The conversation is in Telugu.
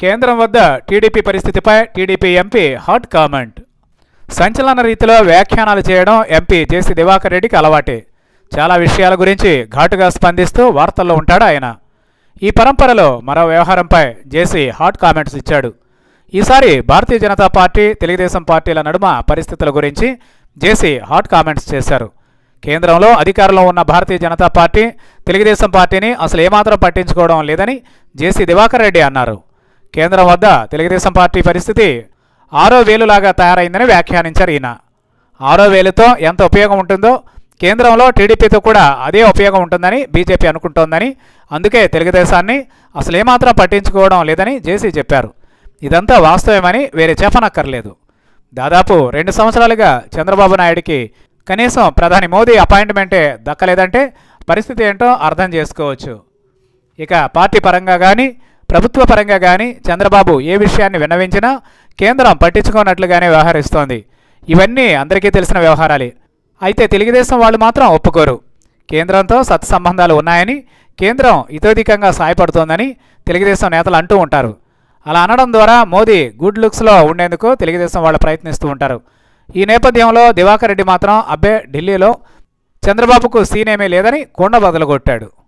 కేంద్రం వద్ద టీడీపీ పరిస్థితిపై టీడీపీ ఎంపీ హాట్ కామెంట్ సంచలన రీతిలో వ్యాఖ్యానాలు చేయడం ఎంపీ జేసీ దివాకర్ రెడ్డికి అలవాటే చాలా విషయాల గురించి ఘాటుగా స్పందిస్తూ వార్తల్లో ఉంటాడు ఆయన ఈ పరంపరలో మరో వ్యవహారంపై జేసీ హాట్ కామెంట్స్ ఇచ్చాడు ఈసారి భారతీయ జనతా పార్టీ తెలుగుదేశం పార్టీల నడుమ పరిస్థితుల గురించి జేసీ హాట్ కామెంట్స్ చేశారు కేంద్రంలో అధికారంలో ఉన్న భారతీయ జనతా పార్టీ తెలుగుదేశం పార్టీని అసలు ఏమాత్రం పట్టించుకోవడం లేదని జేసీ దివాకర్ రెడ్డి అన్నారు కేంద్రం వద్ద తెలుగుదేశం పార్టీ పరిస్థితి ఆరో వేలులాగా తయారైందని వ్యాఖ్యానించారు ఈయన ఆరో వేలుతో ఎంత ఉపయోగం ఉంటుందో కేంద్రంలో టీడీపీతో కూడా అదే ఉపయోగం ఉంటుందని బీజేపీ అనుకుంటోందని అందుకే తెలుగుదేశాన్ని అసలు ఏమాత్రం పట్టించుకోవడం లేదని జేసీ చెప్పారు ఇదంతా వాస్తవమని వేరే చెప్పనక్కర్లేదు దాదాపు రెండు సంవత్సరాలుగా చంద్రబాబు నాయుడికి కనీసం ప్రధాని మోదీ అపాయింట్మెంటే దక్కలేదంటే పరిస్థితి ఏంటో అర్థం చేసుకోవచ్చు ఇక పార్టీ పరంగా కానీ ప్రభుత్వ పరంగా కానీ చంద్రబాబు ఏ విషయాన్ని విన్నవించినా కేంద్రం పట్టించుకోనట్లుగానే వ్యవహరిస్తోంది ఇవన్నీ అందరికీ తెలిసిన వ్యవహారాలే అయితే తెలుగుదేశం వాళ్ళు మాత్రం ఒప్పుకోరు కేంద్రంతో సత్సంబంధాలు ఉన్నాయని కేంద్రం ఇతోధికంగా సాయపడుతోందని తెలుగుదేశం నేతలు అంటూ ఉంటారు అలా అనడం ద్వారా మోదీ గుడ్ లుక్స్లో ఉండేందుకు తెలుగుదేశం వాళ్ళు ప్రయత్నిస్తూ ఉంటారు ఈ నేపథ్యంలో దివాకర్ రెడ్డి మాత్రం అబ్బే ఢిల్లీలో చంద్రబాబుకు సీనేమీ లేదని కొండ బదులు కొట్టాడు